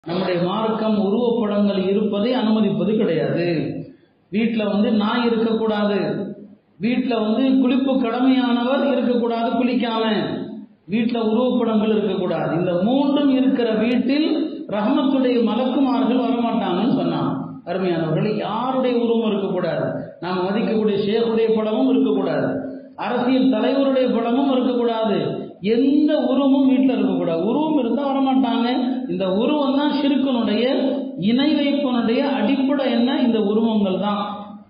நம்முடைய மார்க்கம் உருவப்படங்கள் இருப்பதை அனுமதிப்பது கிடையாது வீட்டில் வந்து நாய் இருக்கக்கூடாது வீட்டில் வந்து குளிப்பு கடமையானவர் இருக்கக்கூடாது குளிக்காம வீட்டில் உருவப்படங்கள் இருக்கக்கூடாது இந்த மூன்றும் இருக்கிற வீட்டில் ரஹமத்துடைய மலக்குமார்கள் வரமாட்டாங்கன்னு சொன்னான் அருமையானவர்கள் யாருடைய உருவம் இருக்கக்கூடாது நாம் மதிக்கக்கூடிய ஷேகுடைய படமும் இருக்கக்கூடாது அரசியல் தலைவருடைய படமும் இருக்கக்கூடாது எந்த உருவமும் வீட்டில் இருக்கக்கூடாது உருவம் இருந்தால் வரமாட்டாங்க இந்த உருவம் தான் சிறுக்கனுடைய இணை வைப்பனுடைய அடிப்படை என்ன இந்த உருவங்கள் தான்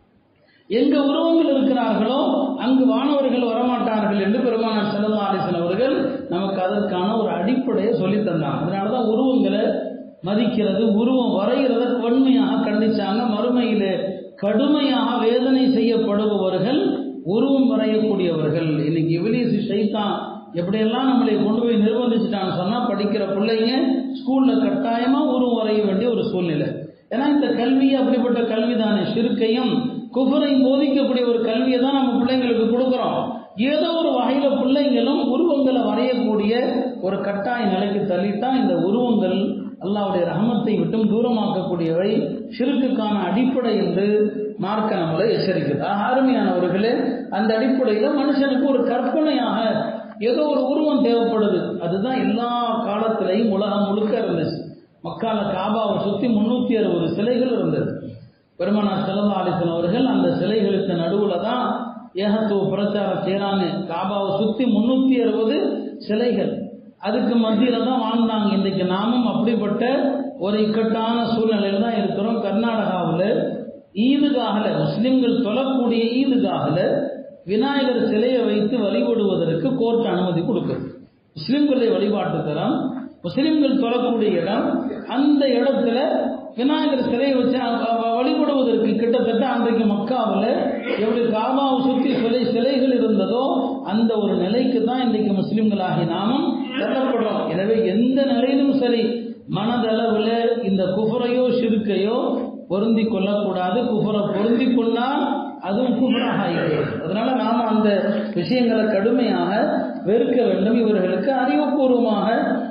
எங்க உருவங்கள் இருக்கிறார்களோ அங்கு வானவர்கள் வரமாட்டார்கள் என்று பெருமானார் செல்லல்லா அலிசன் அவர்கள் நமக்கு அதற்கான ஒரு அடிப்படையை சொல்லி தந்தாங்க அதனால தான் உருவங்களை மதிக்கிறது உருவம் வரைகிறத வன்மையாக கண்டிச்சாங்க மறுமையிலே கடுமையாக வேதனை செய்யப்படுபவர்கள் உருவம் வரையக்கூடியவர்கள் இன்னைக்கு இபிலிஸ் ஷைத்தான் எப்படியெல்லாம் நம்மளை கொண்டு போய் நிர்பந்திச்சுட்டான்னு சொன்னால் படிக்கிற பிள்ளைங்க ஸ்கூலில் கட்டாயமாக உருவம் வரைய வேண்டிய ஒரு சூழ்நிலை ஏன்னா இந்த கல்வி அப்படிப்பட்ட கல்வி தானே சிறுக்கையும் குஃபரையும் போதிக்கக்கூடிய ஒரு கல்வியை தான் நம்ம பிள்ளைங்களுக்கு கொடுக்குறோம் ஏதோ ஒரு வகையில் பிள்ளைங்களும் உருவங்களை வரையக்கூடிய ஒரு கட்டாய நிலைக்கு தள்ளித்தான் இந்த உருவங்கள் அல்லாவுடைய ரஹமத்தை விட்டும் தூரமாக்கக்கூடியவை சிறுக்குக்கான அடிப்படை என்று மார்க்க நம்மளை எச்சரிக்கிறது அருமையானவர்களே அந்த அடிப்படையில் மனுஷனுக்கு ஒரு கற்பனையாக ஏதோ ஒரு உருவம் தேவைப்படுது அதுதான் எல்லா காலத்திலையும் உலகம் முழுக்க இருந்துச்சு மக்கால காபாவை சுற்றி முன்னூற்றி அறுபது சிலைகள் இருந்தது பெருமனார் செலவா அலிசன் அவர்கள் அந்த சிலைகளுக்கு நடுவில் தான் ஏகத்துவ பிரச்சாரம் செய்கிறாங்க காபாவை சுற்றி முன்னூற்றி அறுபது சிலைகள் அதுக்கு மத்தியில் தான் வாழ்ந்தாங்க இன்றைக்கு நாமும் அப்படிப்பட்ட ஒரு இக்கட்டான சூழ்நிலையில் தான் இருக்கிறோம் கர்நாடகாவில் ஈதுகாகில் முஸ்லிம்கள் தொழக்கூடிய ஈதுகாகில் விநாயகர் சிலையை வைத்து வழிபடுவதற்கு கோர்ட் அனுமதி கொடுக்குது முஸ்லிம்களுடைய வழிபாட்டு தரம் முஸ்லிம்கள் தொழக்கூடிய இடம் அந்த இடத்துல விநாயகர் சிலையை வச்சு வழிபடுவதற்கு கிட்டத்தட்ட அன்றைக்கு மக்காவில் எப்படி காபாவை சுற்றி சிலை சிலைகள் இருந்ததோ அந்த ஒரு நிலைக்கு தான் இன்றைக்கு முஸ்லிம்களாகி நாமும் தள்ளப்படுறோம் எனவே எந்த நிலையிலும் சரி மனதளவில் இந்த குஃபரையோ சிறுக்கையோ பொருந்தி கொள்ளக்கூடாது குஃபரை பொருந்தி கொண்டால் அதுவும் குஃபராக ஆகிறது அதனால நாம் அந்த விஷயங்களை கடுமையாக வெறுக்க வேண்டும் இவர்களுக்கு அறிவுபூர்வமாக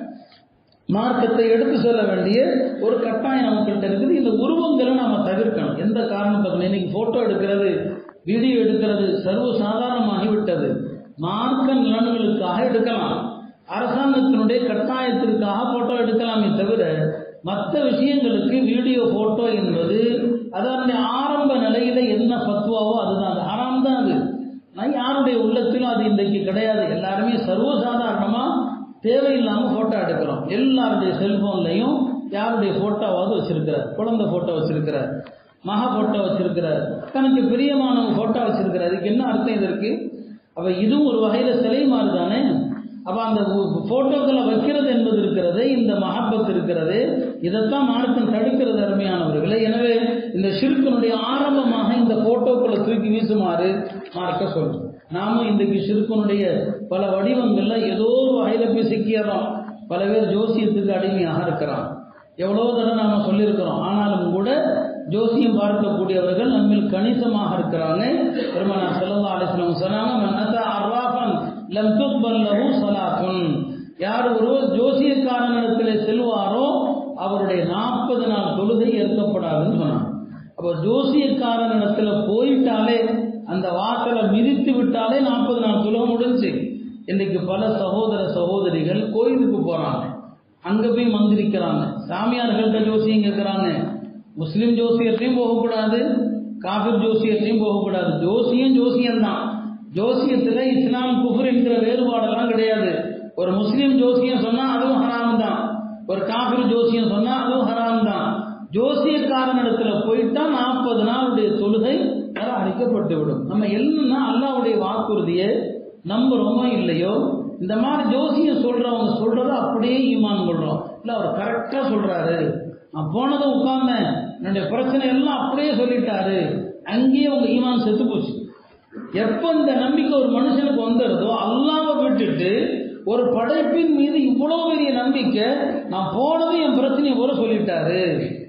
மார்க்கத்தை எடுத்து சொல்ல வேண்டிய ஒரு கட்டாயம் நம்மகிட்ட இருக்குது இந்த உருவங்களை நாம் தவிர்க்கணும் எந்த காரணத்துக்கு இன்னைக்கு ஃபோட்டோ எடுக்கிறது வீடியோ எடுக்கிறது சர்வ சாதாரணமாகிவிட்டது மார்க்க நலன்களுக்காக எடுக்கலாம் அரசாங்கத்தினுடைய கட்டாயத்திற்காக ஃபோட்டோ எடுக்கலாமே தவிர மற்ற விஷயங்களுக்கு வீடியோ ஃபோட்டோ என்பது அதனுடைய ஆரம்ப நிலையில் என்ன பத்துவாவோ அதுதான் அது ஆறாம் தான் அது நான் யாருடைய உள்ளத்திலும் அது இன்றைக்கு கிடையாது எல்லாருமே சர்வசாதாரணமாக தேவையில்லாமல் ஃபோட்டோ எடுக்கிறோம் எல்லாருடைய செல்ஃபோன்லையும் யாருடைய ஃபோட்டோவாவது வச்சிருக்கிறார் குழந்தை ஃபோட்டோ வச்சிருக்கிறார் மகா ஃபோட்டோ வச்சிருக்கிறார் தனக்கு பிரியமானவங்க ஃபோட்டோ வச்சிருக்கிறார் அதுக்கு என்ன அர்த்தம் இதற்கு அப்போ இதுவும் ஒரு வகையில் சிலை மாதிரி தானே அப்போ அந்த ஃபோட்டோக்களை வைக்கிறது என்பது இருக்கிறது இந்த மஹப்பத் இருக்கிறது இதைத்தான் மார்க்கம் தடுக்கிறது அருமையானவர்களே எனவே இந்த சிறுக்கனுடைய ஆரம்பமாக இந்த ஃபோட்டோக்களை தூக்கி வீசுமாறு மார்க்க சொல்லும் நாமும் இன்றைக்கு சிறுக்கனுடைய பல வடிவங்கள்ல ஏதோ ஒரு வகையில் போய் சிக்கியறோம் பல பேர் ஜோசியத்துக்கு அடிமையாக இருக்கிறான் எவ்வளோ தடவை நாம் சொல்லியிருக்கிறோம் ஆனாலும் கூட ஜோசியம் பார்க்கக்கூடியவர்கள் நம்மில் கணிசமாக இருக்கிறாங்க பெருமானார் செல்லல்லா அலிஸ்லாம் சொன்னாங்க மன்னதா அர்வாஃபன் லம் துக்பல்லஹு சலாத்துன் யார் ஒரு ஜோசியக்காரனிடத்தில் செல்வாரோ அவருடைய நாற்பது நாள் தொழுகை ஏற்கப்படாதுன்னு சொன்னாங்க அப்போ ஜோசியக்காரனிடத்தில் போயிட்டாலே அந்த வாசலை மிதித்து விட்டாலே நாற்பது நாள் தொழுகை முடிஞ்சு இன்றைக்கு பல சகோதர சகோதரிகள் கோயிலுக்கு போகிறாங்க அங்கே போய் மந்திரிக்கிறாங்க சாமியார்கள்ட்ட ஜோசியம் கேட்குறாங்க முஸ்லீம் ஜோசியத்தையும் போகக்கூடாது காஃபிர் ஜோசியத்தையும் போகக்கூடாது ஜோசியம் ஜோசியம்தான் ஜோசியத்தில் இஸ்லாம் குஃபர் என்கிற வேறுபாடெல்லாம் கிடையாது ஒரு முஸ்லீம் ஜோசியம் சொன்னால் அதுவும் ஹராம் தான் ஒரு காஃபிர் ஜோசியம் சொன்னால் அதுவும் ஹராம் தான் ஜோசியக்காரனிடத்துல போயிட்டா நாற்பது நாளுடைய தொழுகை அழிக்கப்பட்டு விடும் நம்ம என்னன்னா அல்லாவுடைய வாக்குறுதியை நம்புறோமோ இல்லையோ இந்த மாதிரி ஜோசியம் சொல்றவங்க சொல்றத அப்படியே ஈமான் கொள்றோம் இல்லை அவர் கரெக்டாக சொல்றாரு நான் போனதும் உட்கார்ந்தேன் என்னுடைய பிரச்சனை எல்லாம் அப்படியே சொல்லிட்டாரு அங்கேயே உங்க ஈமான் செத்து போச்சு எப்போ இந்த நம்பிக்கை ஒரு மனுஷனுக்கு வந்துடுதோ அல்லாவை விட்டுட்டு ஒரு படைப்பின் மீது இவ்வளோ பெரிய நம்பிக்கை நான் போனதும் என் பிரச்சனையை கூட சொல்லிட்டாரு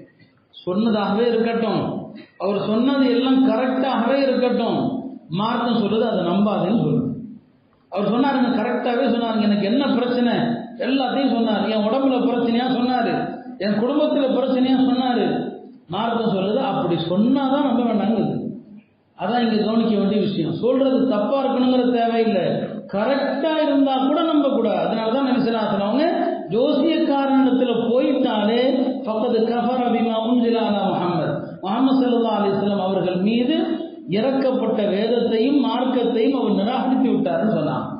சொன்னதாகவே இருக்கட்டும் அவர் சொன்னது எல்லாம் கரெக்டாகவே இருக்கட்டும் மார்க்கம் சொல்லுது அதை நம்பாதுன்னு சொல்லுது அவர் சொன்னாருங்க கரெக்டாகவே சொன்னாருங்க எனக்கு என்ன பிரச்சனை எல்லாத்தையும் சொன்னார் என் உடம்புல பிரச்சனையா சொன்னார் என் குடும்பத்தில் பிரச்சனையா சொன்னாரு மார்க்கம் சொல்லுது அப்படி சொன்னாதான் நம்ப வேண்டாங்குது அதான் இங்க கவனிக்க வேண்டிய விஷயம் சொல்றது தப்பா இருக்கணுங்கிற தேவையில்லை கரெக்டா இருந்தா கூட நம்ப கூடாது அதனாலதான் நபிசலாசன் அவங்க ஜோசியக்காரனிடத்துல போயிட்டாலே பக்கத்து கஃபர் அபிமா உஞ்சிலாலா முகமது முகமது சல்லா அலிஸ்லாம் அவர்கள் மீது இறக்கப்பட்ட வேதத்தையும் மார்க்கத்தையும் அவர் நிராகரித்து விட்டாருன்னு சொன்னான்